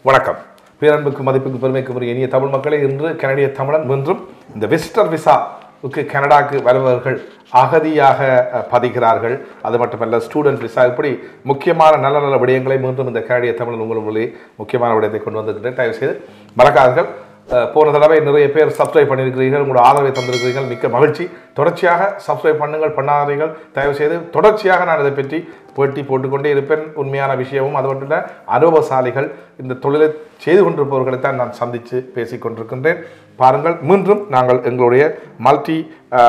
வணக்கம் பேரன்புக்கு மதிப்புக்கு பெருமைக்கு உரிய இனிய தமிழ் மக்களே இன்று கனடிய தமிழன் இன்றும் இந்த விசிட்டர் விசாவுக்கு கனடாக்கு வருபவர்கள் அகதியாக அஹ், பதிகிறார்கள் அது மட்டுமல்ல ஸ்டூடெண்ட் விசா இப்படி முக்கியமான நல்ல நல்ல விடயங்களை மீண்டும் இந்த கனடிய தமிழன் உங்களுடைய முக்கியமான விடயத்தை கொண்டு வந்திருக்கின்றேன் தயவு செய்து மறக்காதீர்கள் அஹ், போன தடவை நிறைய பேர் சப்ஸ்கிரைப் பண்ணியிருக்கிறீர்கள் உங்களோட ஆதரவை தந்திருக்கிறீர்கள் மிக்க மகிழ்ச்சி தொடர்ச்சியாக சப்ஸ்கிரைப் பண்ணுங்கள் பண்ணாதீர்கள் தயவு செய்து தொடர்ச்சியாக நான் இதை பற்றி பேட்டி போட்டுக்கொண்டே இருப்பேன் உண்மையான விஷயமும் அது மட்டும் இல்லை அனுபவசாலிகள் இந்த தொழிலை செய்து கொண்டிருப்பவர்களை தான் நான் சந்தித்து பேசிக் கொண்டிருக்கின்றேன் பாருங்கள் மீண்டும் நாங்கள் எங்களுடைய multi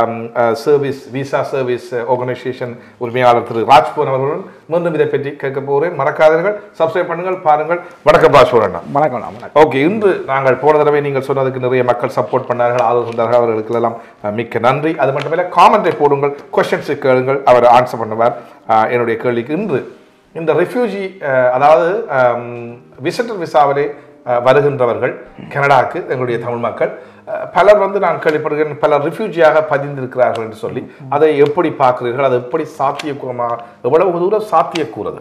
service visa service organisation உரிமையாளர் திரு ராஜ்பூர் அவர்களுடன் மீண்டும் இதை பற்றி கேட்க போகிறேன் மறக்காதீர்கள் சப்ஸ்கிரைப் பண்ணுங்கள் பாருங்கள் வணக்கம் ராஜ்பூர் அண்ணா வணக்கம் அண்ணா, வணக்கம் ஓகே இன்று நாங்கள் போன தடவை நீங்கள் சொன்னதுக்கு நிறைய மக்கள் சப்போர்ட் பண்ணார்கள் ஆதரவு தந்தார்கள் அவர்களுக்கு எல்லாம் அஹ், மிக்க நன்றி அது மட்டுமில்ல காமெண்ட்டை போடுங்கள் கொஸ்டின்ஸை கேளுங்கள் அவர் ஆன்சர் பண்ணுவார் அஹ், என்னுடைய கேள்விக்கு இன்று இந்த ரெஃப்யூஜி அதாவது விசிட்டர் விசாவிலே அஹ், வருகின்றவர்கள் கனடாக்கு எங்களுடைய தமிழ் மக்கள் அஹ், பலர் வந்து நான் கேள்விப்படுகிறேன் பலர் ரிஃப்யூஜியாக பதிந்திருக்கிறார்கள் என்று சொல்லி அதை எப்படி பார்க்கிறீர்கள் அது எப்படி சாத்தியக்கூறமாக எவ்வளவு தூரம் சாத்தியக்கூறது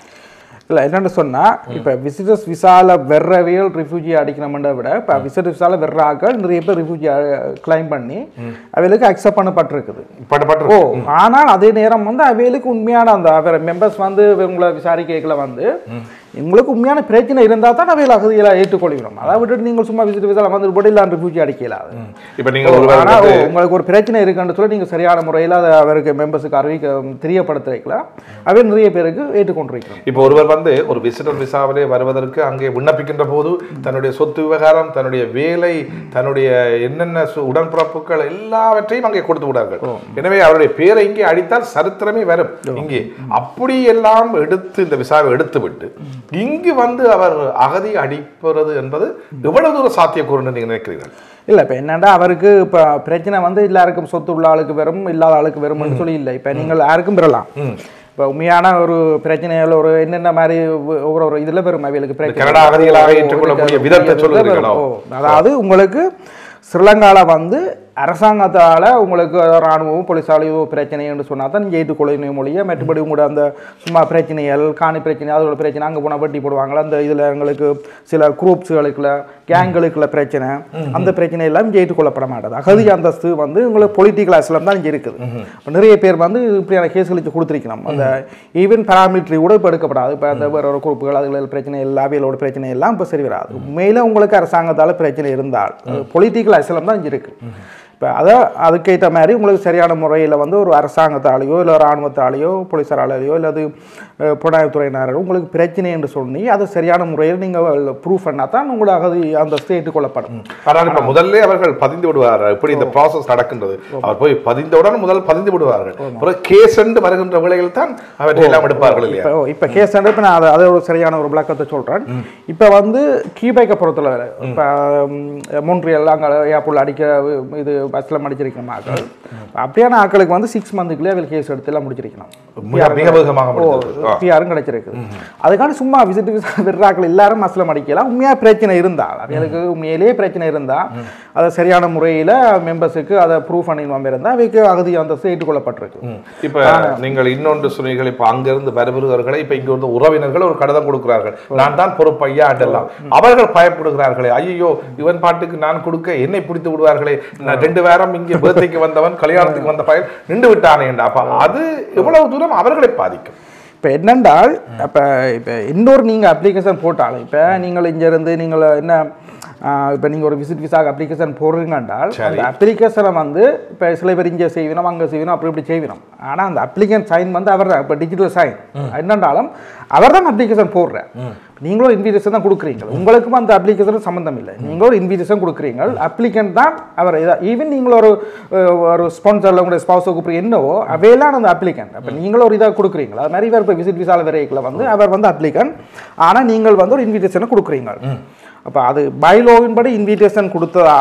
இல்லை என்னென்னு சொன்னால் இப்போ விசிட்டர்ஸ் விசால வெறவியல் ரிஃப்யூஜி அடிக்கணுமென்ற விட இப்போ விசிட்டர் விசால வெற ஆக்கள் நிறைய பேர் ரிஃப்யூஜி கிளைம் பண்ணி அவைகளுக்கு அக்செப்ட் பண்ணப்பட்டிருக்குது பட்டு பட்டு ஓ ஆனால் அதே நேரம் வந்து அவைகளுக்கு உண்மையான அந்த அவர் மெம்பர்ஸ் வந்து இவங்களை விசாரிக்கைகளை வந்து உங்களுக்கு உண்மையான பிரச்சனை இருந்தால் தான் அவைகள் அகதிகளை ஏற்றுக்கொள்கிறோம் அதை விட்டுட்டு நீங்கள் சும்மா விசிட்டர் விசால வந்து விடலாம் ரிஃப்யூஜி அடிக்கலாது இப்போ நீங்கள் ஒருவர் ஆனா ஓ, உங்களுக்கு ஒரு பிரச்சனை இருக்குன்னு சொல்லி நீங்க சரியான முறையில் அதை அவருக்கு மெம்பர்ஸுக்கு அறிவிக்க தெரியப்படுத்த வைக்கலாம் அவை நிறைய பேருக்கு ஏற்றுக்கொண்டிருக்கிறோம் இப்போ ஒருவர் வந்து ஒரு விசிட்டர் விசாவிலே வருவதற்கு அங்கே விண்ணப்பிக்கின்ற போது தன்னுடைய சொத்து விவகாரம் தன்னுடைய வேலை தன்னுடைய என்னென்ன சு- உடன்பிறப்புகள் எல்லாவற்றையும் அங்கே கொடுத்து விடார்கள் எனவே அவருடைய பேரை இங்கே அடித்தால் சரித்திரமே வரும் இங்கே அப்படி எல்லாம் எடுத்து இந்த விசாவை எடுத்து விட்டு இங்கு வந்து அவர் அகதி அடிப்பது என்பது எவ்வளவு தூரம் சாத்தியக்கூறுன்னு நீங்க நினைக்கிறீர்கள் இல்லை இப்போ என்னடா அவருக்கு இப்போ பிரச்சனை வந்து எல்லாருக்கும் சொத்து உள்ள ஆளுக்கு வரும் இல்லாத ஆளுக்கு வரும்னு சொல்லி இல்லை இப்போ நீங்கள் யாருக்கும் பெறலாம் இப்போ உண்மையான ஒரு பிரச்சனைகள் ஒரு என்னென்ன மாதிரி ஒ- ஒரு ஒரு இதில் வரும் அவைகளுக்கு பிரச்சனை கனடா அகதிகளாக ஏற்றுக்கொள்ளக்கூடிய விதத்தை சொல்லுகிறீர்களோ? ஓ, அதாவது உங்களுக்கு ஸ்ரீலங்காவில் வந்து அரசாங்கத்தால் உங்களுக்கு இராணுவமும் போலீஸாலையும் பிரச்சனைன்னு சொன்னால் தான் நீங்கள் ஏற்றுக்கொள்ளணும் மொழியை மற்றபடி உங்களோட அந்த சும்மா பிரச்சனைகள் காணி பிரச்சனை அதோட பிரச்சனை அங்கே போனால் வெட்டி போடுவாங்களா அந்த இதில் எங்களுக்கு சில குரூப்ஸுகளுக்குள்ள கேங்களுக்குள்ள பிரச்சனை அந்த பிரச்சனை எல்லாம் இங்கே ஏற்றுக்கொள்ளப்பட மாட்டது அகதி அந்தஸ்து வந்து உங்களுக்கு பொலிட்டிக்கல் அசலம் தான் இங்கே இருக்குது இப்ப நிறைய பேர் வந்து இப்படியான கேஸ்களுக்கு கொடுத்துருக்கணும் அந்த ஈவன் பாராமிலிட்ரி கூட இப்போ எடுக்கப்படாது இப்போ அந்த வேற ஒரு குரூப்புகள் அதுல பிரச்சனை எல்லாம் அவியலோட பிரச்சனை எல்லாம் இப்போ சரி வராது உண்மையில உங்களுக்கு அரசாங்கத்தால் பிரச்சனை இருந்தால் பொலிட்டிக்கல் அசலம் தான் இங்கே இருக்கு இப்போ அதை அதுக்கேற்ற மாதிரி உங்களுக்கு சரியான முறையில் வந்து ஒரு அரசாங்கத்தாலேயோ இல்லை இராணுவத்தாலேயோ போலீஸாராலேயோ இல்லது அஹ், புலனாய்வுத்துறையினரோ உங்களுக்கு பிரச்சனை என்று சொல்லி அதை சரியான முறையில் நீங்கள் ப்ரூஃப் பண்ணால் தான் உங்களுக்கு அகதி அந்த ஸ்டேட்டு கொள்ளப்படும் ஆனால் இப்ப முதல்ல அவர்கள் பதிந்து விடுவார் எப்படி இந்த ப்ராசஸ் நடக்கின்றது அவர் போய் பதிந்தவுடன் முதல் பதிந்து விடுவார்கள் அப்புறம் கேஸ் என்று வருகின்ற வேளையில் தான் அவற்றை எல்லாம் எடுப்பார்கள் இல்லையா இப்போ இப்போ கேஸ் இப்போ நான் அதை அதை ஒரு சரியான ஒரு விளக்கத்தை சொல்கிறேன் இப்போ வந்து கீபைக்கை பொறுத்தல இப்போ மோன்ட்ரியல் அங்கே ஏர்போர்ட் அடிக்க இது பஸ்ஸில் முடிச்சிருக்கணும் ஆக்கள் அப்படியான ஆட்களுக்கு வந்து சிக்ஸ் மந்த்துக்குள்ளே அவள் கேஸ் எடுத்து எல்லாம் முடிச்சிருக்கணும் மிக மிக வேகமாக முடிந்தது. ஆ. பிஆரும் கிடைச்சிருக்கு அதுக்கான சும்மா விசிட் விசா விடுறாக்கள் எல்லாரும் மசில் மடிக்கலாம் உண்மையாக பிரச்சனை இருந்தால் அவைகளுக்கு உண்மையிலேயே பிரச்சனை இருந்தால் அதை சரியான முறையில் மெம்பர்ஸுக்கு அதை ப்ரூவ் பண்ணிடுவாங்க இருந்தால் அவைக்கு அகதி அந்தஸ்து ஏற்றுக்கொள்ளப்பட்டிருக்கு இப்ப நீங்கள் இன்னொன்று சொன்னீர்கள் இப்ப அங்கிருந்து வருபவர்களை இப்ப இங்க வந்து உறவினர்கள் ஒரு கடிதம் கொடுக்கிறார்கள் நான் தான் பொறுப்பு ஐயா என்றெல்லாம் அவர்கள் பயப்படுகிறார்களே ஐயோ இவன் பாட்டுக்கு நான் கொடுக்க என்னை பிடித்து விடுவார்களே நான் ரெண்டு வாரம் இங்கே பேர்த்தைக்கு வந்தவன் கல்யாணத்துக்கு வந்த பையன் நின்று விட்டானே என்றா அப்ப அது எவ்வளவு தூரம் அவர்களை பாதிக்கும் இப்போ என்னென்றால் இப்போ இப்போ இன்னொரு நீங்கள் அப்ளிகேஷன் போட்டாலும் இப்போ நீங்கள் இங்கேருந்து நீங்கள் என்ன இப்போ நீங்கள் ஒரு விசிட் விசாக்கு அப்ளிகேஷன் போடுறீங்கன்றால் சரி. அந்த அப்ளிகேஷனை வந்து இப்போ சில பேர் இங்கே செய்வினோம் அங்கே செய்வினோம் அப்படி இப்படி செய்வினோம் ஆனால் அந்த அப்ளிகன் சைன் வந்து அவர் தான் இப்போ டிஜிட்டல் சைன் என்னென்றாலும் அவர் தான் அப்ளிகேஷன் போடுறார் நீங்களும் இன்விடேஷன் தான் கொடுக்குறீங்க உங்களுக்கும் அந்த அப்ளிகேஷன் சம்மந்தம் இல்லை நீங்களும் ஒரு இன்விடேஷன் கொடுக்குறீங்க அப்ளிகன் தான் அவர் ஈவன் நீங்கள் ஒரு அஹ், ஒரு ஸ்பான்சரில் உங்களுடைய ஸ்பௌஸை கூப்பிட்ற என்னவோ அவையெல்லாம் அந்த அப்ளிகன் அப்போ நீங்களும் ஒரு இதாக கொடுக்குறீங்களா அது மாதிரி இவர் இப்போ விசிட் விசால வரைக்கில் வந்து அவர் வந்து அப்ளிகன் ஆனால் நீங்கள் வந்து ஒரு இன்விடேஷனை கொடுக்குறீங்க அப்போ அது பைலோவின் படி இன்விடேஷன் கொடுத்ததால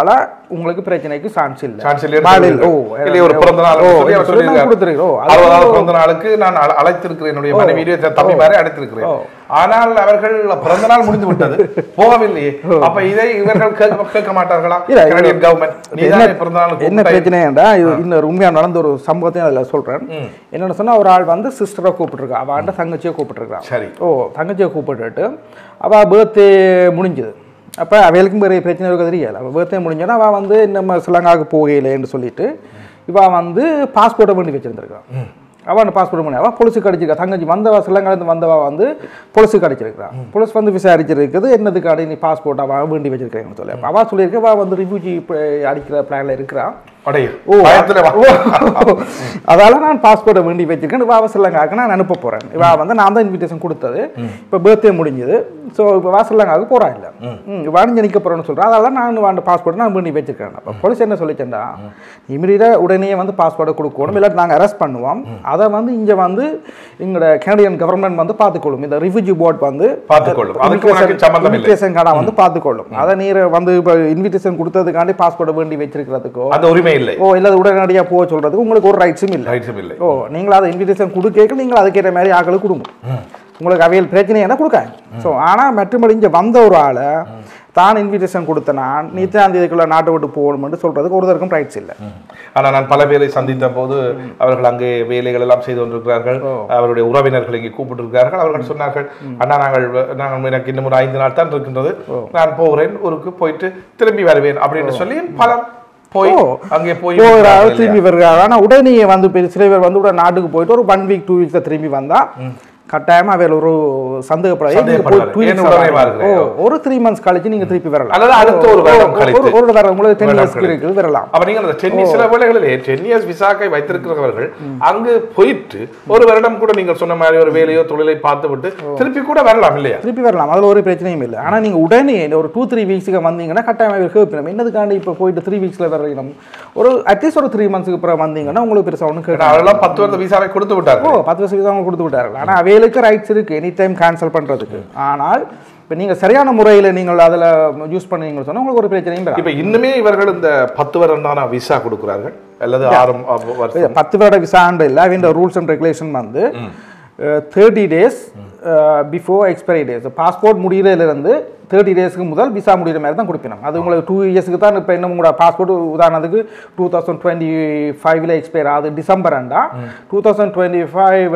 உங்களுக்கு பிரச்சனைக்கு சான்ஸ் இல்லை சான்ஸ் இல்லையா பாலில், ஓ, இல்லையே ஒரு பிறந்த நாள் ஓ, சொல்லி அவர் சொல்லி நான் சொல்லியிருக்கார். கொடுத்திருக்கிறோம். அது அறுபதாவது பிறந்த நாளுக்கு நான் அழ- அழைத்திருக்கிறேன் என்னுடைய மனைவியை தம்பி மாதிரி அழைத்திருக்கிறேன் ஆனால் அவர்கள் பிறந்த நாள் முடிந்து விட்டது போகவில்லையே அப்ப இதை இவர்கள் கேட்க கேட்க மாட்டார்களா இல்ல, இது- கனடியன் கவர்மெண்ட் நீதானே பிறந்த நாள் என்ன பிரச்சனைடா இது இன்னொரு உண்மையா நடந்த ஒரு சம்பவத்தையும் அதில் சொல்றேன் என்னன்னு சொன்னா ஒரு ஆள் வந்து சிஸ்டரை கூப்பிட்டுருக்கா அவன்கிட்ட தங்கச்சியை கூப்பிட்டுருக்கான் சரி ஓ தங்கச்சியை கூப்பிட்டுட்டு அவ பர்த்டே முடிஞ்சது அப்போ அவைகளுக்கும் பெரிய பிரச்சனை இருக்க தெரியல அவள் பர்த்டே முடிஞ்சோன்னா அவள் வந்து நம்ம ஸ்ரீலங்காவுக்கு போகலைன்னு சொல்லிட்டு இவ வந்து பாஸ்போர்ட்டை பண்ணி வச்சிருந்திருக்கான் அவன் அந்த பாஸ்போர்ட் பண்ணி அவள் பொலிசுக்கு அடிச்சிருக்கா தங்கச்சி வந்தவா ஸ்ரீலங்காலேருந்து வந்தவா வந்து பொலிசுக்கு அடிச்சிருக்கிறான் பொலிஸ் வந்து விசாரிச்சிருக்குது என்னதுக்கு அடி நீ பாஸ்போர்ட் அவள் வேண்டி வச்சிருக்கேன்னு சொல்லி அப்போ அவள் சொல்லியிருக்க அவள் வந்து ரிஃப்யூஜி அடிக்கிற பிளானில் இருக்கிறான் அடைய ஓ பயத்துல வா. ஓ, அதால நான் பாஸ்போர்ட்டை வேண்டி வச்சிருக்கேன் இவா வாசல்லங்காவுக்கு நான் அனுப்ப போறேன் இவா வந்து நான் தான் இன்விடேஷன் கொடுத்தது இப்போ பர்த்டே முடிஞ்சது ஸோ இப்போ வாசல்லங்காவுக்கு போறா இல்லை வாணிஞ்சு நிற்க போறேன்னு சொல்றேன் அதால நான் வாண்ட பாஸ்போர்ட் நான் வேண்டி வச்சிருக்கேன் அப்போ போலீஸ் என்ன சொல்லிச்சேன்டா இமீடியட்டாக உடனே வந்து பாஸ்போர்ட்டை கொடுக்கணும் இல்லாட்டி நாங்கள் அரெஸ்ட் பண்ணுவோம் அதை வந்து இங்கே வந்து எங்களோட கனடியன் கவர்மெண்ட் வந்து பார்த்துக்கொள்ளும் இந்த ரிஃப்யூஜி போர்ட் வந்து பார்த்துக்கொள்ளும். அதுக்கு உனக்கு சம்பந்தம் இல்லை. இன்விடேஷன் கார்டை வந்து பார்த்துக்கொள்ளும் அதை நீர் வந்து இப்போ இன்விடேஷன் கொடுத்ததுக்காண்டி பாஸ்போர்ட்டை வேண்டி வச்சிருக்கிறதுக்கோ அந்த உரிமை இல்லை ஓ இல்லை உடனடியாக போக சொல்றதுக்கு உங்களுக்கு ஒரு ரைட்ஸும் இல்லை ரைட்ஸும் இல்லை ஓ நீங்கள் அதை இன்விடேஷன் கொடுக்க நீங்கள் அதுக்கேற்ற மாதிரி ஆக்களுக்கு கொடுங்க உங்களுக்கு அவையல் பிரச்சனை என்ன கொடுக்காங்க ஸோ ஆனால் மற்றபடி இங்கே வந்த ஒரு ஆளை தான் இன்விடேஷன் கொடுத்தனா நீத்தாம் தேதிக்குள்ள நாட்டை விட்டு போகணும்னு சொல்றதுக்கு ஒருத்தருக்கும் ரைட்ஸ் இல்லை ஆனா நான் பல பேரை சந்தித்த போது அவர்கள் அங்கே வேலைகள் எல்லாம் செய்து கொண்டிருக்கிறார்கள் அவருடைய உறவினர்கள் இங்கே கூப்பிட்டிருக்கிறார்கள் அவர்கள் சொன்னார்கள் அண்ணா நாங்கள் நாங்கள் எனக்கு இன்னும் ஒரு ஐந்து நாள் தான் இருக்கின்றது நான் போகிறேன் ஊருக்கு போயிட்டு திரும்பி வருவேன் அப்படின்னு சொல்லி பலர் போய் ஓ. அங்கே போய் போகிறாரு திரும்பி வருகிறாரு ஆனால் உடனே வந்து பெரிய சில பேர் வந்து உடனே நாட்டுக்கு போயிட்டு ஒரு ஒன் வீக் டூ வீக்ஸில் திரும்பி வந்தா கட்டாயமா அவையில் ஒரு சந்தேகப்படாது நீங்க போய் சந்தேகப்படுவாரு. two weeks ஏன் உடனே வரலாம். வருகிறேன்? ஓ, ஒரு த்ரீ மந்த்ஸ் கழிச்சு நீங்க திருப்பி வரலாம் அல்லது அடுத்த ஒரு வருடம் ஓ, கழித்து. ஒரு- ஒரு வருடம் உங்களுக்கு டென் வருடம் இயர்ஸ் கழித்து. இருக்குது வரலாம் அப்ப நீங்க அந்த டென் சில வேளைகளிலே டென் இயர்ஸ் விசாக்கை வைத்திருக்கிறவர்கள் அங்கு போயிட்டு ஒரு வருடம் கூட நீங்க சொன்ன மாதிரி ஒரு வேலையோ தொழிலை பார்த்து விட்டு திருப்பி கூட வரலாம் இல்லையா திருப்பி வரலாம் அதில் ஒரு பிரச்சனையும் இல்லை ஆனால் நீங்கள் உடனே இந்த ஒரு டூ த்ரீ வீக்ஸுக்கு வந்தீங்கன்னா கட்டாயமாக கேட்பிடும் என்னதுக்காண்டி இப்போ போயிட்டு த்ரீ வீக்ஸில் வரணும் ஒரு அட்லீஸ்ட் ஒரு த்ரீ மந்த்ஸ்க்கு அப்புறம் வந்தீங்கன்னா உங்களுக்கு பெருசாக ஒன்றும் ஏன்னா கேட்கும் அவரெல்லாம் பத்து வருட விசாவை கொடுத்து ஓ விட்டார்கள் பத்து வருஷம் அவங்க கொடுத்து விட்டார்கள் ஆனால் அவைகளுக்கு ரைட்ஸ் இருக்குது எனி டைம் கேன்சல் பண்ணுறதுக்கு ஆனால் இப்போ நீங்கள் சரியான முறையில் நீங்கள் அதில் யூஸ் பண்ணீங்கன்னு சொன்னால் உங்களுக்கு ஒரு பிரச்சனையும் வராது. இப்ப இன்னுமே இவர்கள் இந்த பத்து வருடம் தானா விசா கொடுக்கிறார்கள் அல்லது ஆறு ம- வருஷம் இது பத்து வருட விசாண்டு இல்லை இந்த ரூல்ஸ் அண்ட் ரெகுலேஷன் வந்து thirty days before expiry days passport முடிகிறதுலேருந்து தேர்ட்டி டேஸ்க்கு முதல் விசா முடிகிற மாதிரி தான் கொடுப்பினோம் அது உங்களுக்கு டூ இயர்ஸ்க்கு தான் இப்போ இன்னும் உங்களோட பாஸ்போர்ட் உதாரணத்துக்கு டூ தௌசண்ட் டுவெண்ட்டி ஃபைவ்ல எக்ஸ்பயர் ஆகுது டிசம்பர் அண்டா two thousand twenty five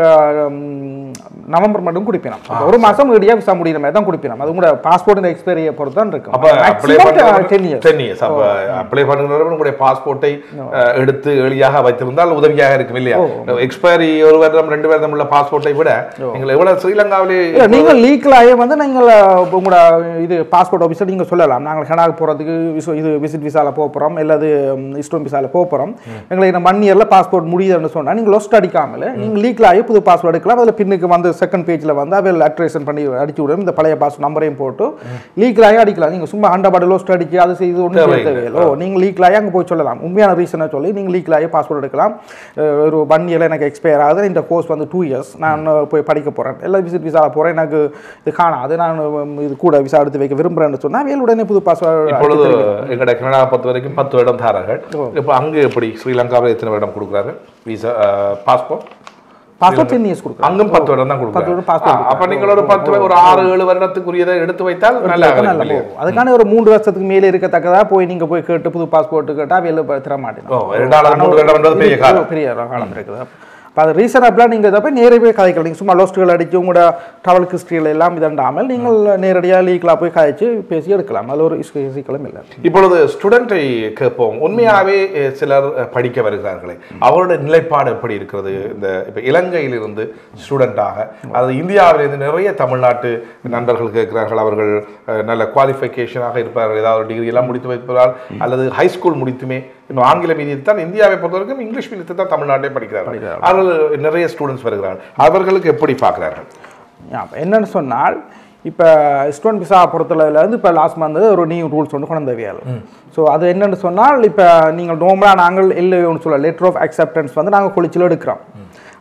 November மட்டும் கொடுப்பினோம் அப்ப ஒரு மாதம் இடையாக விசா முடிகிற மாதிரி தான் கொடுப்பினோம் அது உங்களோட பாஸ்போர்ட் எக்ஸ்பைரியை பொறுத்து தான் இருக்கும் அப்ப apply maximum ten years ten years அப்ப அப்ளை பண்ணுறவர்கள் உங்களுடைய பாஸ்போர்ட்டை அஹ், எடுத்து எளியாக வைத்திருந்தால் உதவியாக இருக்கும் இல்லையா எக்ஸ்பைரி ஒரு வருடம் ரெண்டு வருடம் உள்ள பாஸ்போர்ட்டை விட நீங்கள் எவ்வளவு ஸ்ரீலங்காவிலே இல்ல, நீங்கள் லீக்கலாகவே வந்து நீங்கள் அஹ், உங்களோட இது பாஸ்போர்ட் ஆஃபீஸர் நீங்கள் சொல்லலாம் நாங்கள் கனடாக்கு போகிறதுக்கு விசு இது விசிட் விசாவில் போக போகிறோம் இல்லாது இஸ்டோம் விசாவில் போக போகிறோம் எங்களுக்கு இந்த ஒன் இயரில் பாஸ்போர்ட் முடியுதுன்னு சொன்னால் நீங்கள் லொஸ்ட் அடிக்காமல் நீங்கள் லீக்கலாகவே புது பாஸ்போர்ட் எடுக்கலாம் அதில் பின்னுக்கு வந்து செகண்ட் பேஜில் வந்து அவையில் அட்ரேஷன் பண்ணி அடிச்சு விடும் இந்த பழைய பாஸ்போர்ட் நம்பரையும் போட்டு லீக்கலாகவே அடிக்கலாம் நீங்கள் சும்மா ஹண்டபாடு லோஸ்ட் அடிச்சு அது செய்து ஒன்றும் தேவையில்லை. தேவையில்லை ஓ நீங்கள் லீக்கலாகவே அங்கே போய் சொல்லலாம் உண்மையான ரீசனை சொல்லி நீங்கள் லீக்கலாகவே பாஸ்போர்ட் எடுக்கலாம் அஹ், ஒரு ஒன் இயரில் எனக்கு எக்ஸ்பயர் ஆகுது இந்த கோர்ஸ் வந்து டூ இயர்ஸ் நான் போய் படிக்க போகிறேன் எல்லாம் விசிட் விசாவில் போகிறேன் எனக்கு இது காணாது நான் உம், இது கூட விசா எடுத்து வைக்க விரும்புகிறேன்னு சொன்னால் வேல் உடனே புது இப்பொழுது பாஸ்போர்ட் எங்கட கனடா பொறுத்த வரைக்கும் பத்து வருடம் தாரார்கள் இப்போ அங்கு எப்படி ஸ்ரீலங்காவில் எத்தனை வருடம் கொடுக்குறாரு visa passport passport ten years கொடுக்குறேன் அங்கும் பத்து வருடம் தான் பத்து வருடம் passport கொடுக்குறாங்க அப்ப நீங்கள் ஒரு பத்து ஒரு ஆறு ஏழு வருடத்துக்குரியதை எடுத்து வைத்தால் நல்லா நல்ல இருக்கும் இல்லையா? போகும் அதுக்கான ஒரு மூன்று வருஷத்துக்கு மேலே இருக்கத்தக்கதா போய் நீங்கள் போய் கேட்டு புது பாஸ்போர்ட் கேட்டால் வேலை தர மாட்டேன் ஓ இரண்டாவது மூன்று வருடம் என்பது பெரிய காலம் பெரிய காலம் இருக்குது அப்போ அது ரீசனபிளாக நீங்கள் இதை போய் நேரடியாக கதைக்கலாம் நீங்கள் சும்மா லோஸ்ட்டுகள் அடித்து உங்களோட ட்ராவல் ஹிஸ்ட்ரியில் எல்லாம் இதண்டாமல் நீங்கள் நேரடியாக லீக்கலாக போய் கதைச்சு பேசி எடுக்கலாம் அதில் ஒரு இஷ்கு- சிக்கலும் இல்லை இப்பொழுது ஸ்டூடெண்ட்டை கேட்போம் உண்மையாகவே அஹ், சிலர் அஹ், படிக்க வருகிறார்களே அவரோட நிலைப்பாடு எப்படி இருக்கிறது இந்த இப்போ இலங்கையிலிருந்து ஸ்டூடெண்ட்டாக அது இந்தியாவிலிருந்து நிறைய தமிழ்நாட்டு நண்பர்கள் கேட்கிறார்கள் அவர்கள் அஹ், நல்ல குவாலிஃபிகேஷனாக இருப்பார்கள் ஏதாவது டிகிரி எல்லாம் முடித்து வைப்பதால் அல்லது ஹை ஸ்கூல் முடித்துமே இன்னும் ஆங்கில மீதியத்தை தான் இந்தியாவை பொறுத்தவரைக்கும் இங்கிலீஷ் மீதியத்தை தான் தமிழ்நாட்டே படிக்கிறார்கள் அவர்கள் நிறைய ஸ்டூடெண்ட்ஸ் வருகிறார்கள் அவர்களுக்கு எப்படி பார்க்கிறார்கள் அப்போ என்னன்னு சொன்னால் இப்போ ஸ்டூடெண்ட் விசா பொறுத்தளவில் வந்து இப்போ லாஸ்ட் மந்த் ஒரு நியூ ரூல்ஸ் ஒன்று கொண்டு வந்தவியால் ஸோ அது என்னன்னு சொன்னால் இப்போ நீங்கள் நோம்பலாக நாங்கள் இல்லை ஒன்று சொல்ல லெட்டர் ஆஃப் அக்செப்டன்ஸ் வந்து நாங்கள் கொளிச்சில் எடுக்கிறோம்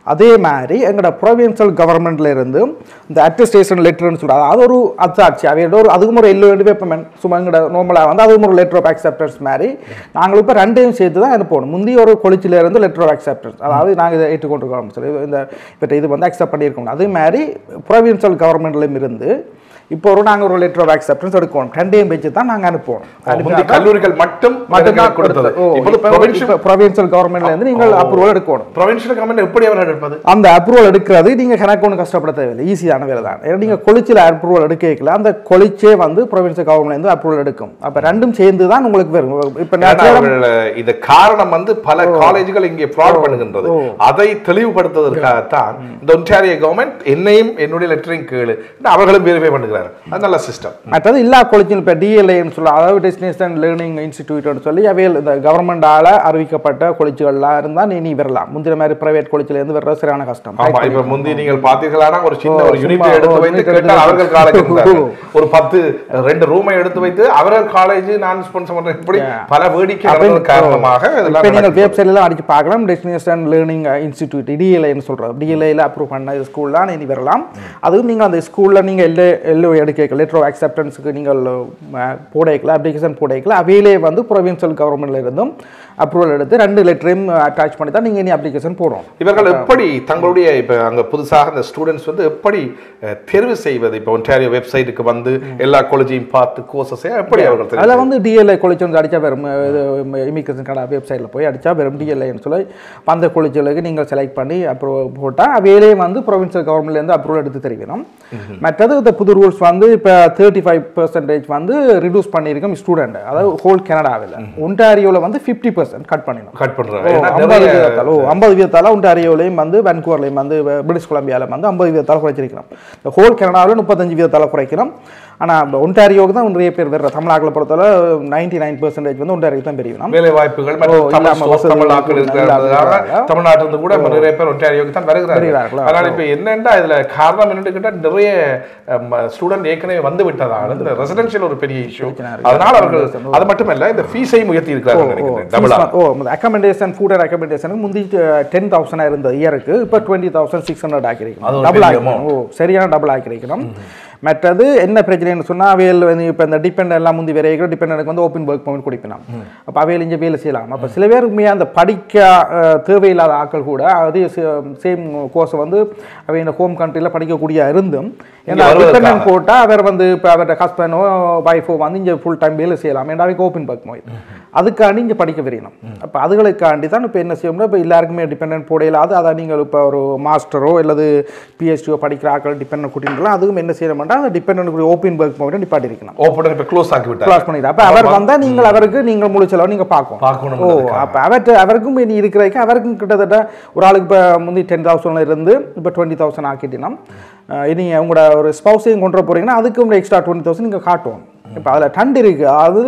அதே மாதிரி எங்களோட ப்ரொவின்சியல் கவர்மெண்ட்ல இருந்து இந்த அட்டஸ்டேஷன் லெட்டர்னு சொல்றாங்க அது ஒரு அத்தாட்சி அவையோட ஒரு அதுக்கும் ஒரு எல்லோ பேப்பர்மெண்ட் சும்மா எங்களோட நார்மலாக வந்து அதுவும் ஒரு லெட்டர் ஆஃப் அக்செப்டன்ஸ் மாதிரி நாங்கள் இப்போ ரெண்டையும் சேர்த்து தான் அனுப்பணும் முந்தைய ஒரு கொலிச்சில இருந்து லெட்டர் ஆஃப் அக்செப்டன்ஸ் அதாவது நாங்கள் இதை ஏற்றுக்கொண்டிருக்கோம் சொல்லி இந்த இவற்றை இது வந்து அக்செப்ட் பண்ணியிருக்கோம் அதே மாதிரி ப்ரொவின்சியல் கவர்மெண்ட்லேயும் இருந்து இப்போ ஒரு நாங்கள் ஒரு லெட்டர் ஆஃப் அக்செப்டன்ஸ் எடுக்கணும் ரெண்டையும் வச்சு தான் நாங்கள் அனுப்புவோம் முந்தி கல்லூரிகள் மட்டும் மட்டும்தான் கொடுத்தது ஓ இப்போது இப்போ provincial- ப்ரொவின்சியல் கவர்மெண்ட்ல இருந்து நீங்கள் அப்ரூவல் எடுக்கணும் provincial government எப்படி அவர்கள் எடுப்பது அந்த அப்ரூவல் எடுக்கிறது நீங்கள் கணக்கு ஒன்றும் கஷ்டப்பட தேவையில்லை ஈஸியான வேலை தான் ஏன்னா நீங்கள் கொளிச்சில் அப்ரூவல் எடுக்கல அந்த கொளிச்சே வந்து ப்ரொவின்சியல் கவர்மெண்ட்லேருந்து அப்ரூவல் எடுக்கும் அப்போ ரெண்டும் சேர்ந்து தான் உங்களுக்கு வரும் இப்போ ஏன்னா அவர்கள் இது காரணம் வந்து பல காலேஜ்கள் இங்கே ஃப்ராட் பண்ணுகின்றது அதை தெளிவுபடுத்துவதற்காகத்தான் இந்த ஒன்டாரியோ கவர்மெண்ட் என்னையும் என்னுடைய லெட்டரையும் கேளு அவர்களும் வெரிஃபை பண்ணுகிறார் அது நல்ல சிஸ்டம் மற்றது எல்லா கொலிச்சில் இப்போ டிஎல்ஏன்னு சொல்ல அதாவது டெஸ்டினேஷன் லேர்னிங் இன்ஸ்டிடியூட்னு சொல்லி அவையில் இந்த கவர்மெண்டால் அறிவிக்கப்பட்ட கொலிச்சுகள்லாம் இருந்தால் நீ நீ வரலாம் முந்தின மாதிரி பிரைவேட் கொலிச்சிலேருந்து வர்றது சரியான கஷ்டம் ஆமா இப்ப முந்தி நீங்கள் பார்த்தீர்களானா ஒரு சின்ன ஓ, ஒரு யூனிட் சும்மா, எடுத்து ஓ, வைத்து unit கேட்டால் எடுத்து அவர்கள் காலேஜ் ஓ. ஒரு பத்து ரெண்டு ரூமை எடுத்து வைத்து அவர்கள் காலேஜ் நான் ஸ்பான்சர் பண்றேன் இப்படி Yeah. பல வேடிக்கை அப்ப நடந்ததன் காரணமாக இப்போ இதெல்லாம் நீங்கள் நடக்குது. வெப்சைட்லாம் அடிச்சு பார்க்கலாம் டெஸ்டினேஷன் லேர்னிங் இன்ஸ்டிடியூட் டிஎல்ஐன்னு சொல்கிறோம் டிஎல்ஐயில் அப்ரூவ் பண்ண ஸ்கூல் தான் இனி வரலாம் அதுவும் நீங்கள் அந்த ஸ்கூலில் நீங்கள் எல்லோ எல்லோ எடுக்க லெட்டர் ஆஃப் அக்செப்டன்ஸுக்கு நீங்கள் போடைக்கல அப்ளிகேஷன் போடைக்கல அவையிலே வந்து ப்ரொவின்சியல் கவர்மெண்ட்ல இருந்தும் அப்ரூவல் எடுத்து ரெண்டு லெட்டரையும் அட்டாச் பண்ணி தான் நீங்கள் இனி அப்ளிகேஷன் போடுறோம் இவர்கள் எப்படி தங்களுடைய இப்ப அங்க புதுசாக இந்த ஸ்டூடெண்ட்ஸ் வந்து எப்படி அஹ், தேர்வு செய்வது இப்போ ஒன்டாரியோ வெப்சைட்டுக்கு வந்து எல்லா காலேஜையும் பார்த்து கோர்சஸ் எப்படி அவர்கள் தெரிவு அதில் வந்து டிஎல்ஐ கொலிச்சு அடித்தா வெறும் இமிகிரேஷன் கடை வெப்சைட்டில் போய் அடித்தா வெறும் டிஎல்ஐன்னு சொல்லி அப்ப அந்த கொலிச்சலுக்கு நீங்கள் செலக்ட் பண்ணி அப்ரூவ் போட்டால் அவையிலே வந்து ப்ரொவின்சியல் கவர்மெண்ட்லேருந்து அப்ரூவல் எடுத்து தெரிவிக்கணும் மற்றது இந்த புது ரூல்ஸ் வந்து இப்போ தேர்ட்டி ஃபைவ் பர்சன்டேஜ் வந்து ரிடியூஸ் பண்ணியிருக்கோம் ஸ்டூடெண்ட் அதாவது ஹோல் கனடாவில் ஒன்டாரியோவில் வந்து ஃபிஃப்டி பர்சன்ட் கட் பண்ணிடும் கட் பண்றாங்க ஓ, ஏன்னா ஐம்பது நிறைய வீதத்தால் ஓ ஐம்பது வீதத்தால் ஒன்டாரியோலையும் வந்து வென்கூவர்லையும் வந்து பிரிட்டிஷ் கொலம்பியாவில் வந்து ஐம்பது வீதத்தால் குறைச்சிருக்கிறோம் இந்த ஹோல் கனடாவில் முப்பத்தஞ்சு வீதத்தால் குறைக்கிறோம் ஆனால் ஒன்டாரியோவுக்கு தான் நிறைய பேர் வர்ற தமிழ்நாட்டில் பொறுத்தவரை நைன்டி நைன் பர்சன்டேஜ் வந்து ஒன்டாரியோ தான் பெரியணும் வேலை வாய்ப்புகள் மற்றும் ஓ, தமிழ் இல்லாம source, வசதி தமிழ் ஆட்கள் இருக்கிறதுனால இல்லாததால. தமிழ்நாட்டில இருந்து கூட நிறைய பேர் ஒன்டாரியோக்கு தான் வருகிறார்கள் வருகிறார்கள். அதனால இப்ப என்னன்னா இதுல காரணம் என்னன்னு கேட்டா நிறைய ஸ்டூடெண்ட் ஏற்கனவே வந்து விட்டதால இந்த ரெசிடென்ஷியல் ஒரு பெரிய இஷ்யூ அதனால அவர்கள் அது மட்டுமல்ல இந்த ஃபீஸையும் உயர்த்தி இருக்கிறார்கள் நினைக்கிறேன் டபுளா ஓ அக்கமெண்டேஷன் ஃபுட் அண்ட் அக்கமெண்டேஷன் முந்தி டென் தௌசண்ட் இருந்தது இயருக்கு இப்போ டுவெண்ட்டி தௌசண்ட் சிக்ஸ் ஹண்ட்ரட் அது ஆக்கிருக்கணும் ஒரு டபுள் பெரிய ஆக்கிக்கணும் ஓ சரியான டபுள் ஆக்கிருக்கணும் மற்றது என்ன பிரச்சனைன்னு சொன்னால் அவையில் வந்து இப்போ இந்த டிபெண்ட் எல்லாம் முந்தி வரைக்கும் டிபெண்டனுக்கு வந்து ஓப்பன் ஒர்க் பர்மிட் கொடுப்பினான் அப்போ அவையில் இங்கே வேலை செய்யலாம் அப்போ சில பேர் உண்மையாக அந்த படிக்க அஹ், தேவையில்லாத ஆட்கள் கூட அதே சேம் கோர்ஸை வந்து அவை இந்த ஹோம் கண்ட்ரியில் படிக்கக்கூடிய இருந்தும் ஏன்னா வருவதற்காக. டிபெண்ட் போட்டால் அவர் வந்து இப்போ அவரோட ஹஸ்பண்டோ ஒய்ஃபோ வந்து இங்கே ஃபுல் டைம் வேலை செய்யலாம் ஏன்னா அவைக்கு ஓப்பன் ஒர்க் நோய் அதுக்காண்டி இங்கே படிக்க விரியணும் அப்போ அதுகளுக்காண்டி தான் இப்போ என்ன செய்யணும்னா இப்போ எல்லாருக்குமே டிபெண்ட் போட இல்லாது அதை நீங்கள் இப்போ ஒரு மாஸ்டரோ அல்லது பிஹெச்டியோ படிக்கிற ஆட்கள் டிபெண்ட் கூட்டிங்களா அதுவும் என்ன செய்யணும்னா அந்த டிபெண்ட் ஓப்பன் ஒர்க் போய்ட்டு நிப்பாட்டி இருக்கணும் ஓப்பன் இப்ப க்ளோஸ் ஆக்கி விட்டார் கிளாஸ் பண்ணிடுறேன் அப்போ அவர் வந்தால் நீங்கள் அவருக்கு நீங்கள் முழு செலவு நீங்கள் பார்க்கணும் பார்க்கணும் ஓ அப்போ அவர்கிட்ட அவருக்கும் இனி இருக்கிறதுக்கு அவருக்கும் கிட்டத்தட்ட ஒரு ஆளுக்கு இப்போ முந்தி டென் தௌசண்ட்ல இருந்து இப்போ டுவெண்ட்டி தௌசண்ட் ஆக்கிட்டீங்கன்னா அஹ் இனி உங்களோட ஒரு ஸ்பௌஸையும் கொண்டு வர போறீங்கன்னா அதுக்கும் எக்ஸ்ட்ரா டுவெண்ட்டி தௌசண்ட் நீங்கள் காட்டுவோம் இப்போ அதில் டண்ட் இருக்குது அதாவது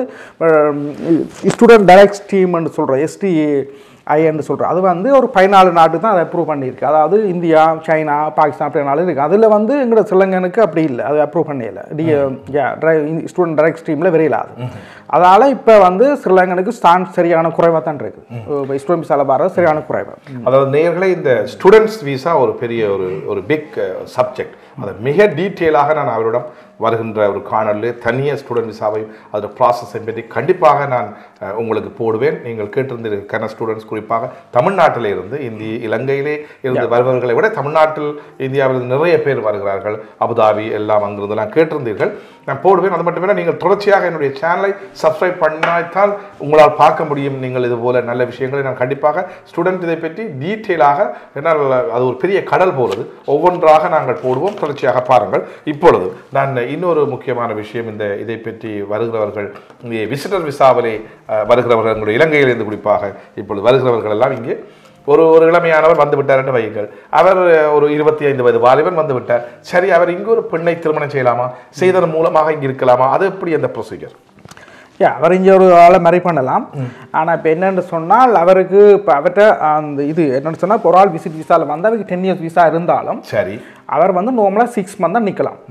ஸ்டூடெண்ட் டைரக்ட் ஸ்டீம்னு சொல்கிறோம் எஸ்டி ஐஎன்னு சொல்கிறோம் அது வந்து ஒரு பதினாலு நாட்டு தான் அதை அப்ரூவ் பண்ணியிருக்கு அதாவது இந்தியா சைனா பாகிஸ்தான் அப்படி நாலு இருக்குது அதில் வந்து எங்களோட ஸ்ரீலங்கனுக்கு அப்படி இல்லை அது அப்ரூவ் பண்ணல டி ஸ்டூடெண்ட் டைரக்ட் ஸ்ட்ரீமில் வெறியிலாது அதனால் இப்போ வந்து ஸ்ரீலங்கனுக்கு ஸ்டாண்ட் சரியான குறைவாக தான் இருக்குது ஸ்டூடெண்ட் விசால பாரத சரியான குறைவு அதாவது நேர்களே இந்த ஸ்டூடெண்ட்ஸ் விசா ஒரு பெரிய ஒரு ஒரு பிக் சப்ஜெக்ட் அதை மிக டீட்டெயிலாக நான் அவரிடம் வருகின்ற ஒரு காணொலியில் தனியாக ஸ்டூடெண்ட் விசாவையும் அதோட ப்ராசஸை பற்றி கண்டிப்பாக நான் அஹ், உங்களுக்கு போடுவேன் நீங்கள் கேட்டிருந்திருக்கிற ஸ்டூடெண்ட்ஸ் குறிப்பாக தமிழ்நாட்டில் இருந்து இந்திய இலங்கையிலே இருந்து வருபவர்களை விட தமிழ்நாட்டில் இந்தியாவில் நிறைய பேர் வருகிறார்கள் அபுதாபி எல்லாம் அங்கிருந்தெல்லாம் கேட்டிருந்தீர்கள் நான் போடுவேன் அது மட்டுமில்லை நீங்கள் தொடர்ச்சியாக என்னுடைய சேனலை சப்ஸ்கிரைப் பண்ணால்தான் உங்களால் பார்க்க முடியும் நீங்கள் இது போல நல்ல விஷயங்களை நான் கண்டிப்பாக ஸ்டூடெண்ட் இதை பற்றி டீட்டெயிலாக என்னால் அது ஒரு பெரிய கடல் போகிறது ஒவ்வொன்றாக நாங்கள் போடுவோம் தொடர்ச்சியாக பாருங்கள் இப்பொழுது நான் இன்னொரு முக்கியமான விஷயம் இந்த இதை பற்றி வருகிறவர்கள் இங்கே விசிட்டர் விசாவிலே அஹ், வருகிறவர்கள் எங்களுடைய இலங்கையிலிருந்து குறிப்பாக இப்பொழுது வருகிறவர்கள் எல்லாம் இங்கே ஒரு ஒரு இளமையானவர் வந்து விட்டார் என்று வையுங்கள் அவர் ஒரு இருபத்தி ஐந்து வயது வாலிபன் வந்து விட்டார் சரி அவர் இங்கு ஒரு பெண்ணை திருமணம் செய்யலாமா செய்ததன் மூலமாக இங்கு இருக்கலாமா அது எப்படி அந்த ப்ரொசீஜர் யா அவர் இங்கே ஒரு ஆளை மறை பண்ணலாம் ஆனால் இப்போ என்னன்னு சொன்னால் அவருக்கு இப்போ அவர்கிட்ட அந்த இது என்னன்னு சொன்னால் இப்போ ஒரு ஆள் விசிட் விசாவில் வந்து அவருக்கு டென் இயர்ஸ் விசா இருந்தாலும் சரி அவர் வந்து நார்மலாக சிக்ஸ் மந்த் தான் நிற்கலாம்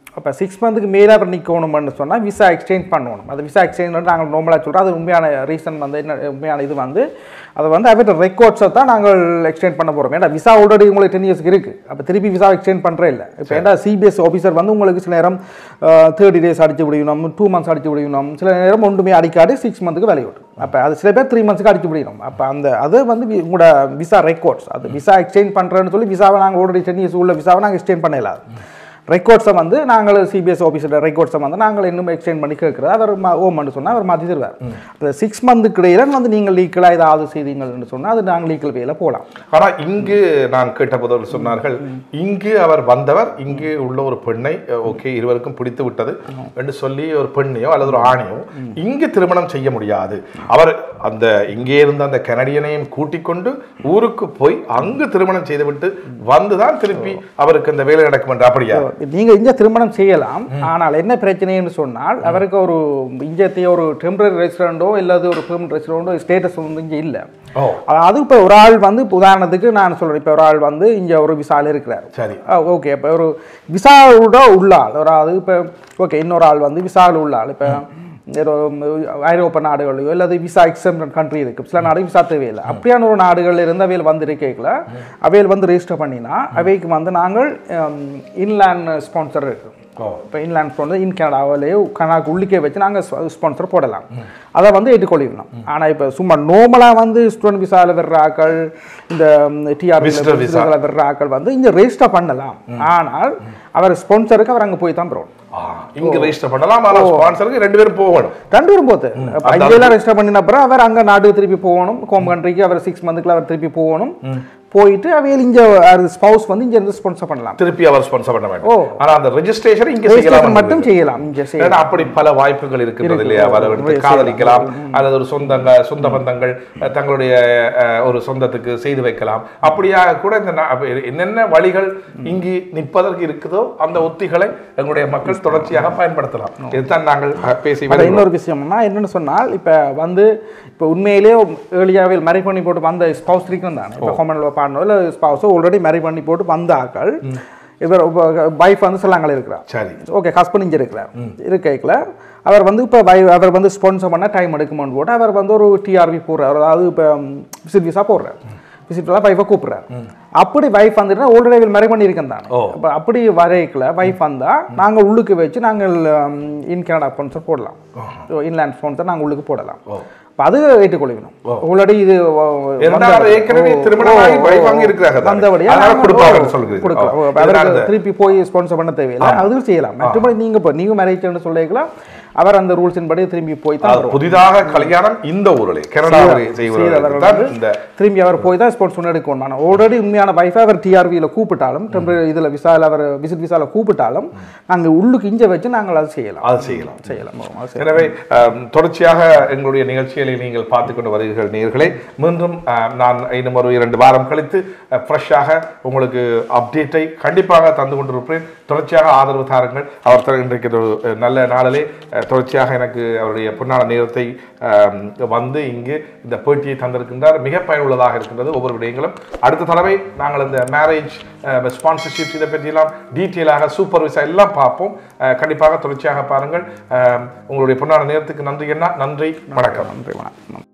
அப்போ சிக்ஸ் மந்த்துக்கு மேலே அப்புறம் நிற்கணும்னு சொன்னால் விசா எக்ஸ்சேஞ்ச் பண்ணணும் அது விசா எக்ஸ்சேஞ்ச் வந்து நாங்கள் நார்மலாக சொல்கிறோம் அது உண்மையான ரீசன் வந்து என்ன உண்மையான இது வந்து அது வந்து அவர்கிட்ட ரெக்கார்ட்ஸை தான் நாங்கள் எக்ஸ்சேஞ்ச் பண்ண போகிறோம் ஏன்னா விசா ஆல்ரெடி உங்களுக்கு டென் இயர்ஸ்க்கு இருக்குது அப்போ திருப்பி விசா எக்ஸ்சேஞ்ச் பண்ணுறே இல்லை இப்போ ஏன்னா சிபிஎஸ் ஆஃபீஸர் வந்து உங்களுக்கு சில நேரம் தேர்ட்டி டேஸ் அடிச்சு விடணும் டூ மந்த்ஸ் அடிச்சு விடணும் சில நேரம் ஒன்றுமே அடிக்காது சிக்ஸ் மந்த்துக்கு வேலை விடும் அப்போ அது சில பேர் த்ரீ மந்த்ஸ்க்கு அடிச்சு விடணும் அப்போ அந்த அது வந்து வி- உங்களோட விசா ரெக்கார்ட்ஸ் அது விசா எக்ஸ்சேஞ்ச் பண்ணுறேன்னு சொல்லி விசாவை நாங்கள் ஆல்ரெடி டென் இயர்ஸ் உள்ள விசாவை நாங்கள் எக்ஸ்சேஞ்ச் பண்ணலாம் ரெக்கார்ட்ஸை வந்து நாங்கள் சிபிஎஸ் ஆஃபீஸோட ரெக்கார்ட்ஸை வந்து நாங்கள் இன்னும் எக்ஸ்சேஞ்ச் பண்ணி கேட்குறது அவர் ம- ஓமன்னு சொன்னால் அவர் மாற்றி தருவார் அந்த சிக்ஸ் மந்த்துக்கு இடையில வந்து நீங்கள் லீக்கலாக ஏதாவது செய்தீங்கன்னு சொன்னால் அது நாங்கள் லீக்கல் வேல போகலாம் ஆனா இங்கு நான் கேட்டபோது அவர்கள் சொன்னார்கள் இங்கு அவர் வந்தவர் இங்கு உள்ள ஒரு பெண்ணை ஓகே இருவருக்கும் பிடித்து விட்டது என்று சொல்லி ஒரு பெண்ணையோ அல்லது ஒரு ஆணையோ இங்கு திருமணம் செய்ய முடியாது அவர் அந்த இங்கே இருந்த அந்த கனடியனையும் கூட்டிக் கொண்டு ஊருக்கு போய் அங்கு திருமணம் செய்துவிட்டு வந்துதான் திருப்பி அவருக்கு அந்த வேலை நடக்கும் என்று அப்படியா நீங்கள் இங்கே திருமணம் செய்யலாம் ஆனால் என்ன பிரச்சனைன்னு சொன்னால் அவருக்கு ஒரு இங்கத்தைய ஒரு டெம்பரரி ரெசிடென்ட்டோ இல்லாத ஒரு பெர்மனன்ட் ரெசிடென்ட்டோ ஸ்டேட்டஸ் வந்து இங்கே இல்லை ஓ அது இப்போ ஒரு ஆள் வந்து இப்ப உதாரணத்துக்கு நான் சொல்கிறேன் இப்போ ஒரு ஆள் வந்து இங்கே ஒரு விசால இருக்கிறார் சரி ஓகே இப்போ ஒரு விசாவோட உள்ள ஆள் ஒரு ஆள் இப்போ ஓகே இன்னொரு ஆள் வந்து விசாவில் உள்ள ஆள் இப்போ ஏதோ ஐரோப்பா நாடுகளையோ அல்லது விசா எக்ஸம்டன் கண்ட்ரி இருக்கு சில நாடு விசா தேவையில்லை அப்படியான ஒரு நாடுகள்ல இருந்து அவையில் வந்து இருக்கல அவையில் வந்து ரெஜிஸ்டர் பண்ணினா அவைக்கு வந்து நாங்கள் இன்லேண்ட் ஸ்பான்சர் இருக்கு ஓ இப்போ இன்லேண்ட் ஸ்பான்சர் இன் கனடாவிலேயே கனடாக்கு உள்ளிக்கே வச்சு நாங்கள் ஸ்பான்சர் போடலாம் அதை வந்து ஏற்றுக்கொள்ளிடலாம் ஆனால் இப்போ சும்மா நார்மலாக வந்து ஸ்டூடெண்ட் விசாவில் வர்ற ஆக்கள் இந்த டிஆர் Visitor visa. வர்ற ஆக்கள் வந்து இங்கே ரெஜிஸ்டர் பண்ணலாம் ஆனால் அவர் ஸ்பான்சருக்கு அவர் அங்கே போய் தான் போகணும் ஆ, இங்க ரெஜிஸ்டர் பண்ணலாம் ஆனா ஸ்பான்சருக்கு ரெண்டு பேரும் போகணும் ரெண்டு வரும் போது அங்கெல்லாம் ரெஜிஸ்டர் பண்ணின அப்புறம் அவர் அங்கே நாடு திருப்பி போகணும் ஹோம் கண்ட்ரிக்கு அவர் சிக்ஸ் மந்த்துக்குள்ள அவர் திருப்பி போகணும் போயிட்டு அவையில் இங்கே ஸ்பவுஸ் வந்து இங்கே இருந்து ஸ்பான்சர் பண்ணலாம் திருப்பி அவர் ஸ்பான்சர் பண்ண ஓ. வேண்டும் ஆனா அந்த ரெஜிஸ்ட்ரேஷன் இங்க Registration செய்யலாம் மட்டும் செய்யலாம் இங்கே செய்யலாம் ஏன்னா அப்படி பல வாய்ப்புகள் இருக்கின்றது இல்லையா வரவழைத்து காதலிக்கலாம் அல்லது ஒரு சொந்தங்க சொந்த பந்தங்கள் அஹ், தங்களுடைய அஹ், ஒரு சொந்தத்துக்கு செய்து வைக்கலாம் அப்படியாக கூட இந்த நா- அப்ப என்னென்ன வழிகள் இங்கு நிற்பதற்கு இருக்குதோ அந்த உத்திகளை எங்களுடைய மக்கள் தொடர்ச்சியாக பயன்படுத்தலாம் இதுதான் நாங்கள் அஹ், பேசி அது வருகிறோம். இன்னொரு விஷயம்னா என்னன்னு சொன்னால் இப்போ வந்து இப்போ உண்மையிலேயே ஏர்லியாவே மேரி பண்ணி போட்டு வந்த ஸ்பவுஸ் இருக்கும் தானே இப்போ ஹோமனில் பாடணும் இல்லை ஸ்பவுஸோ ஆல்ரெடி மேரி பண்ணி போட்டு வந்த ஆக்கள் இவர் வைஃப் வந்து சிலாங்கல இருக்கிறார் சரி ஓகே ஹஸ்பண்ட் இங்கே இருக்கிறார் இருக்கைக்குள்ள அவர் வந்து இப்போ வை அவர் வந்து ஸ்பான்சர் பண்ண டைம் எடுக்குமான்னு போட்டு அவர் வந்து ஒரு டிஆர்வி போடுறார் அதாவது இப்போ விசிட் விசா போடுறார் விசிட்லாம் வைஃபை கூப்பிடுறார் அப்படி வைஃப் வந்துட்டு ஆல்ரெடி மேரி பண்ணியிருக்கேன் தானே ஓ. அப்போ அப்படி வரைக்கல வைஃப் வந்தால் நாங்கள் உள்ளுக்கு வச்சு நாங்கள் இன் கனடா ஸ்பான்சர் போடலாம் இன்லேண்ட் ஸ்பான்சர் நாங்கள் உள்ளுக்கு போடலாம் ஓ. அப்ப அது ஏற்றுக்கொள்ளிக்கணும் ஆல்ரெடி இது இரண்டாவது வந்தவர். ஏற்கனவே ஓ, திருமணமாகி ஓ, wife ஓ, அங்க இருக்கிறாங்க தானே. வந்தபடியா அதனால நாங்க- கொடுப்பாங்கன்னு ஓ, சொல்கிறீங்க. கொடுக்கலாம். ஓ, ஓ, அவருக்கு இதனால திருப்பி போய் ஸ்பான்சர் பண்ண தேவையில்லை அது செய்யலாம் மற்றபடி நீங்க இப்போ நீங்க மேரேஜ்னு சொல்லிக்கலாம் அவர் அந்த ரூல்ஸின் படி திரும்பி போய் தான் அது புதிதாக கல்யாணம் இந்த ஊரிலே கனடாவிலே செய்வதற்கு செய்தவர்கள் தான் வந்து இந்த திரும்பி அவர் போய் தான் ஸ்போர்ட்ஸ் ஒன்று எடுக்கணும் ஆனால் ஆல்ரெடி உண்மையான வைஃபை அவர் டிஆர்வியில் கூப்பிட்டாலும் டெம்பரரி இதில் விசால அவர் விசிட் விசால கூப்பிட்டாலும் நாங்கள் உள்ளுக்கு இஞ்ச வச்சு நாங்கள் அதை செய்யலாம் அது செய்யலாம் செய்யலாம் ஆமா, அது செய்யலாம். எனவே ஆம், தொடர்ச்சியாக எங்களுடைய நிகழ்ச்சிகளை நீங்கள் பார்த்து கொண்டு வருகிறீர்கள் நேர்களே மீண்டும் ஆம், நான் இன்னும் ஒரு இரண்டு வாரம் கழித்து ஃப்ரெஷ்ஷாக உங்களுக்கு அப்டேட்டை கண்டிப்பாக தந்து கொண்டிருப்பேன் தொடர்ச்சியாக ஆதரவு தாருங்கள் அவர் தர இன்றைக்கு ஒரு அஹ், நல்ல நாளிலே அஹ், தொடர்ச்சியாக எனக்கு அவருடைய பொன்னான நேரத்தை ஆம், வந்து இங்கு இந்த பேட்டியை தந்திருக்கின்றார் மிக பயனுள்ளதாக இருக்கின்றது ஒவ்வொரு விடயங்களும் அடுத்த தடவை நாங்கள் இந்த மேரேஜ் ஸ்பான்சர்ஷிப்ஸ் இதை பற்றியெல்லாம் டீட்டெயிலாக சூப்பர்வைஸாக எல்லாம் பார்ப்போம் அஹ், கண்டிப்பாக தொடர்ச்சியாக பாருங்கள் ஆம், உங்களுடைய பொன்னான நேரத்துக்கு நன்றி என்ன நன்றி வணக்கம் நன்றி வணக்கம்